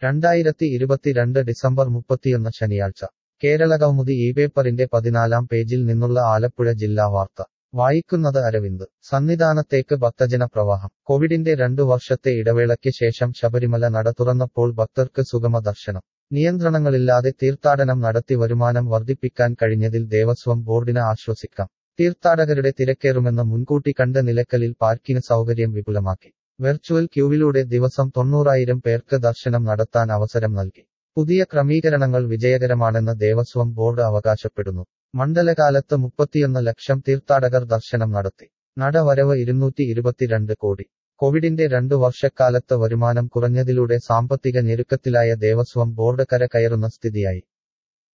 രണ്ടായിരത്തി ഇരുപത്തിരണ്ട് ഡിസംബർ മുപ്പത്തിയൊന്ന് ശനിയാഴ്ച കേരളകൗമുദി ഈ പേപ്പറിന്റെ പതിനാലാം പേജിൽ നിന്നുള്ള ആലപ്പുഴ ജില്ലാ വാർത്ത വായിക്കുന്നത് അരവിന്ദ് സന്നിധാനത്തേക്ക് ഭക്തജന പ്രവാഹം കോവിഡിന്റെ രണ്ടു വർഷത്തെ ഇടവേളയ്ക്ക് ശേഷം ശബരിമല നട തുറന്നപ്പോൾ ഭക്തർക്ക് സുഗമ ദർശനം നിയന്ത്രണങ്ങളില്ലാതെ തീർത്ഥാടനം നടത്തി വരുമാനം വർദ്ധിപ്പിക്കാൻ കഴിഞ്ഞതിൽ ദേവസ്വം ബോർഡിന് ആശ്വസിക്കാം തീർത്ഥാടകരുടെ തിരക്കേറുമെന്ന് മുൻകൂട്ടി കണ്ട നിലക്കലിൽ പാർക്കിംഗ് സൗകര്യം വിപുലമാക്കി വെർച്വൽ ക്യൂവിലൂടെ ദിവസം തൊണ്ണൂറായിരം പേർക്ക് ദർശനം നടത്താൻ അവസരം നൽകി പുതിയ ക്രമീകരണങ്ങൾ വിജയകരമാണെന്ന് ദേവസ്വം ബോർഡ് അവകാശപ്പെടുന്നു മണ്ഡലകാലത്ത് മുപ്പത്തിയൊന്ന് ലക്ഷം തീർത്ഥാടകർ ദർശനം നടത്തി നടവരവ് ഇരുന്നൂറ്റി ഇരുപത്തിരണ്ട് കോടി കോവിഡിന്റെ രണ്ടു വർഷക്കാലത്ത് വരുമാനം കുറഞ്ഞതിലൂടെ സാമ്പത്തിക ഞെരുക്കത്തിലായ ദേവസ്വം ബോർഡ് കര കയറുന്ന സ്ഥിതിയായി